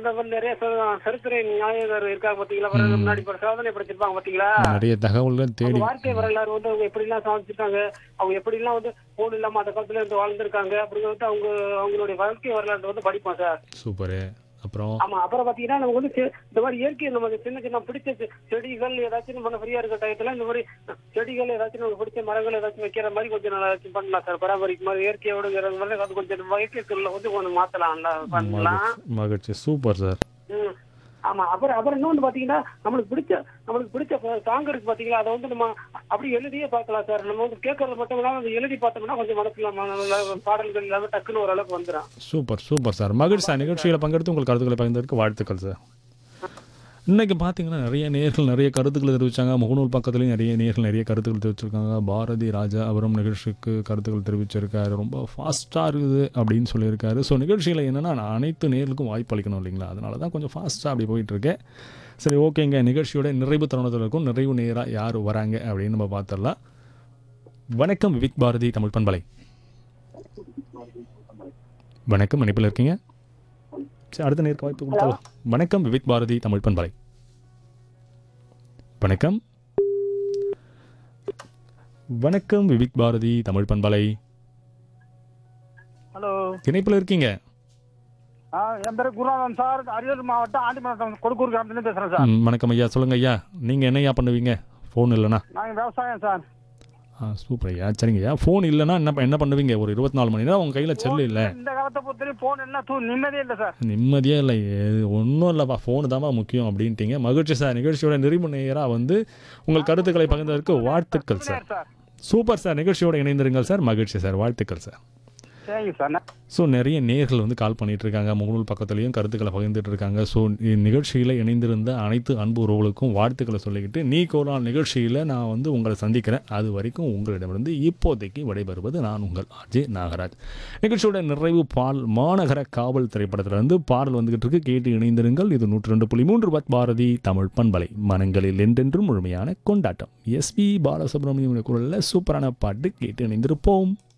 அந்த மாதிரி நிறைய ச- சரித்திர நாயகர் இருக்காங்க பாத்தீங்களா அவர்கள் முன்னாடி இப்ப சாதனை படைச்சிருப்பாங்க பாத்தீங்களா நிறைய தகவல்கள் அவங்க தேடி வாழ்க்கை வரலாறு வந்து அவங்க எப்படி எல்லாம் சாதிச்சிருக்காங்க அவங்க எப்படி எல்லாம் வந்து போன் இல்லாம அந்த காலத்துல இருந்து வாழ்ந்திருக்காங்க அப்படிங்கிறது அவங்க அவங்களுடைய வாழ்க்கை வரலாறு வந்து படிப்போம் சார் சூப்பரு அப்புறம் ஆமா அப்புறம் பாத்தீங்கன்னா நமக்கு வந்து செ- இந்த மாதிரி இயற்கை நமக்கு சின்ன சின்ன பிடிச்ச செ- செடிகள் ஏதாச்சும் நம்ம ஃப்ரீயா இருக்க டயத்துல இந்த மாதிரி செடிகள் ஏதாச்சும் நமக்கு பிடிச்ச மரங்கள் ஏதாச்சும் வைக்கிற மாதிரி கொஞ்சம் நல்லா ஏதாச்சும் பண்ணலாம் சார் பராமரிக்கும் மாதிரி இயற்கையோடுங்கிற மாதிரி அது கொஞ்சம் நம்ம இயற்கை சூழல வந்து கொஞ்சம் மாத்தலாம்ல பண்ணலாம் மகிழ்ச்சி மகிழ்ச்சி சூப்பர் சார் ம். ஆமா அப்புறம் அப்புறம் இன்னொன்று பாத்தீங்கன்னா நம்மளுக்கு பிடிச்ச நம்மளுக்கு பிடிச்ச சாங் இருக்கு பாத்தீங்களா அதை வந்து நம்ம அப்படி எழுதியே பார்க்கலாம் சார் நம்ம வந்து கேட்கறது மட்டும் இல்லாம அதை எழுதி பார்த்தோம்னா கொஞ்சம் மனசுல ம- நல்ல பாடல்கள் எல்லாமே டக்குன்னு ஓரளவுக்கு வந்துடும் சூப்பர் சூப்பர் சார் மகிழ்ச்சி சார் நிகழ்ச்சியில் பங்கெடுத்து உங்கள் கருத்துக்களை பகிர்ந்ததற்கு வாழ்த்துக்கள் சார் இன்னைக்கு பார்த்தீங்கன்னா நிறைய நேர்கள் நிறைய கருத்துக்களை தெரிவிச்சாங்க முகநூல் பக்கத்துலேயும் நிறைய நேர்கள் நிறைய கருத்துக்கள் தெரிவிச்சிருக்காங்க பாரதி ராஜா அவரும் நிகழ்ச்சிக்கு கருத்துக்கள் தெரிவிச்சிருக்காரு ரொம்ப ஃபாஸ்ட்டாக இருக்குது அப்படின்னு சொல்லியிருக்காரு ஸோ நிகழ்ச்சியில் என்னென்னா நான் அனைத்து நேர்களுக்கும் வாய்ப்பு அளிக்கணும் இல்லைங்களா அதனால தான் கொஞ்சம் ஃபாஸ்ட்டாக அப்படி போயிட்டுருக்கேன் சரி ஓகேங்க நிகழ்ச்சியோட நிறைவு தருணத்தில் இருக்கும் நிறைவு நேராக யார் வராங்க அப்படின்னு நம்ம பார்த்துடலாம் வணக்கம் விவிக் பாரதி தமிழ் பண்பலை வணக்கம் இணைப்பில் இருக்கீங்க சரி அடுத்த நேருக்கு வாய்ப்பு கொடுத்தலாம் வணக்கம் விவிக் பாரதி தமிழ் பண்பலை வணக்கம் வணக்கம் விவிக் பாரதி தமிழ் பண்பலை ஹலோ இணைப்பில் இருக்கீங்க ஆ என் பேர் குருநாதன் சார் அரியலூர் மாவட்டம் ஆண்டிமட்டம் கொடுக்கூர் கிராமத்துலேருந்து பேசுகிறேன் சார் ம், வணக்கம் ஐயா சொல்லுங்க ஐயா நீங்கள் என்னய்யா பண்ணுவீங்க ஃபோன் இல்லைனா நாங்கள் விவசாயம் சார் ஆ சூப்பர் ஐயா சரிங்க ஐயா ஃபோன் இல்லைன்னா என்ன ப- என்ன பண்ணுவீங்க ஒரு இருபத்தி நாலு மணி நேரம் உங்கள் கையில் செல்லு இல்லை இந்த காலத்தை பொறுத்தவரைக்கும் ஃபோன் என்ன தூ நிம்மதியே இல்லை சார் நிம்மதியே இல்லை ஒன்றும் இல்லைப்பா ஃபோனு தான்ப்பா முக்கியம் அப்படின்ட்டீங்க மகிழ்ச்சி சார் நிகழ்ச்சியோட நிறைவு நேராக வந்து உங்கள் கருத்துக்களை பகிர்ந்ததற்கு வாழ்த்துக்கள் சார் சார் சூப்பர் சார் நிகழ்ச்சியோட இணைந்திருங்கள் சார் மகிழ்ச்சி சார் வாழ்த்துக்கள் சார் சரிங்க சார் ஸோ நிறைய நேர்கள் வந்து கால் பண்ணிட்டு இருக்காங்க முகநூல் பக்கத்துலேயும் கருத்துக்களை பகிர்ந்துட்டு இருக்காங்க ஸோ நிகழ்ச்சியில் இணைந்திருந்த அனைத்து அன்பு உறவுகளுக்கும் வாழ்த்துக்களை சொல்லிக்கிட்டு நீ கோரால் நிகழ்ச்சியில் நான் வந்து உங்களை சந்திக்கிறேன் அது வரைக்கும் உங்களிடமிருந்து இப்போதைக்கு விடைபெறுவது நான் உங்கள் அஜய் நாகராஜ் நிகழ்ச்சியோட நிறைவு பால் மாநகர காவல் திரைப்படத்திலிருந்து பாடல் வந்துகிட்டு இருக்கு கேட்டு இணைந்திருங்கள் இது நூற்றி ரெண்டு புள்ளி மூன்று பத் பாரதி தமிழ் பண்பலை மனங்களில் என்றென்றும் முழுமையான கொண்டாட்டம் எஸ்பி பாலசுப்ரமணியம் குரலில் சூப்பரான பாட்டு கேட்டு இணைந்திருப்போம்